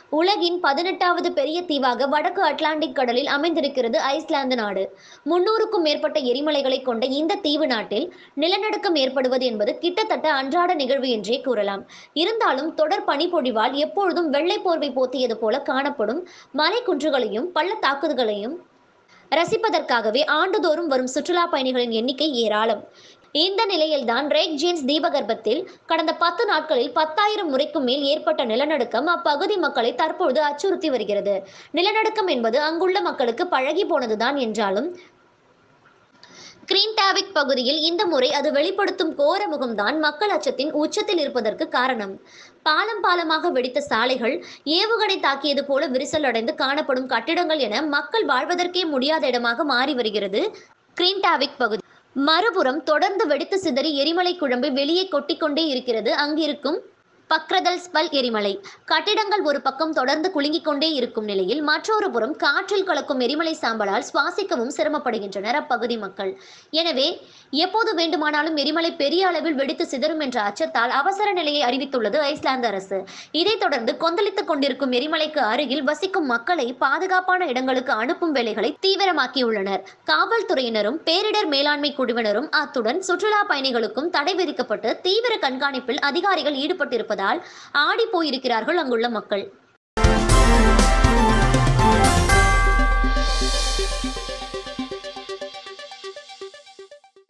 உலகின் பதினெட்டாவது பெரிய தீவாக வடக்கு அட்லாண்டிக் கடலில் அமைந்திருக்கிறது ஐஸ்லாந்து நாடு முன்னூறுக்கும் மேற்பட்ட எரிமலைகளை கொண்ட இந்த தீவு நாட்டில் நிலநடுக்கம் ஏற்படுவது என்பது கிட்டத்தட்ட அன்றாட நிகழ்வு என்றே கூறலாம் இருந்தாலும் தொடர் பனிப்பொழிவால் எப்பொழுதும் வெள்ளை போர்வை போத்தியது போல காணப்படும் மலை குன்றுகளையும் பள்ளத்தாக்குகளையும் ரசிப்பதற்காகவே ஆண்டுதோறும் வரும் சுற்றுலா பயணிகளின் எண்ணிக்கை ஏராளம் இந்த நிலையில்தான் ரேக் ஜேன்ஸ் தீபகற்பத்தில் கடந்த பத்து நாட்களில் பத்தாயிரம் முறைக்கும் மேல் ஏற்பட்ட நிலநடுக்கம் அப்பகுதி மக்களை தற்பொழுது அச்சுறுத்தி வருகிறது நிலநடுக்கம் என்பது அங்குள்ள மக்களுக்கு பழகி போனதுதான் என்றாலும் கிரீன்டாவிக் பகுதியில் இந்த முறை அது வெளிப்படுத்தும் கோர முகம்தான் மக்கள் அச்சத்தின் உச்சத்தில் இருப்பதற்கு காரணம் பாலம் பாலமாக வெடித்த சாலைகள் ஏவுகணை தாக்கியது போல விரிசல் அடைந்து காணப்படும் கட்டிடங்கள் என மக்கள் வாழ்வதற்கே முடியாத இடமாக மாறி வருகிறது கிரீன்டாவிக் பகுதி மறுபுறம் தொடர்ந்து வெடித்து சிதறி எரிமலை குழம்பு வெளியே கொட்டிக்கொண்டே இருக்கிறது அங்கிருக்கும் பக்ரதல் ஸ்பல் எரிமலை கட்டிடங்கள் ஒரு பக்கம் தொடர்ந்து குலுங்கிக் கொண்டே இருக்கும் நிலையில் மற்றொரு புறம் காற்றில் கலக்கும் எரிமலை சாம்பலால் சுவாசிக்கவும் சிரமப்படுகின்றனர் அப்பகுதி மக்கள் எனவே எப்போது வேண்டுமானாலும் எரிமலை பெரிய அளவில் வெடித்து சிதறும் என்ற அச்சத்தால் அவசர நிலையை அறிவித்துள்ளது ஐஸ்லாந்து அரசு இதைத் தொடர்ந்து கொந்தளித்துக் கொண்டிருக்கும் எரிமலைக்கு அருகில் வசிக்கும் மக்களை பாதுகாப்பான இடங்களுக்கு அனுப்பும் வேலைகளை தீவிரமாக்கியுள்ளனர் காவல்துறையினரும் பேரிடர் மேலாண்மை குழுவினரும் அத்துடன் சுற்றுலா பயணிகளுக்கும் தடை விதிக்கப்பட்டு தீவிர கண்காணிப்பில் அதிகாரிகள் ஈடுபட்டிருப்பதால் ஆடி போயிருக்கிறார்கள் அங்குள்ள மக்கள்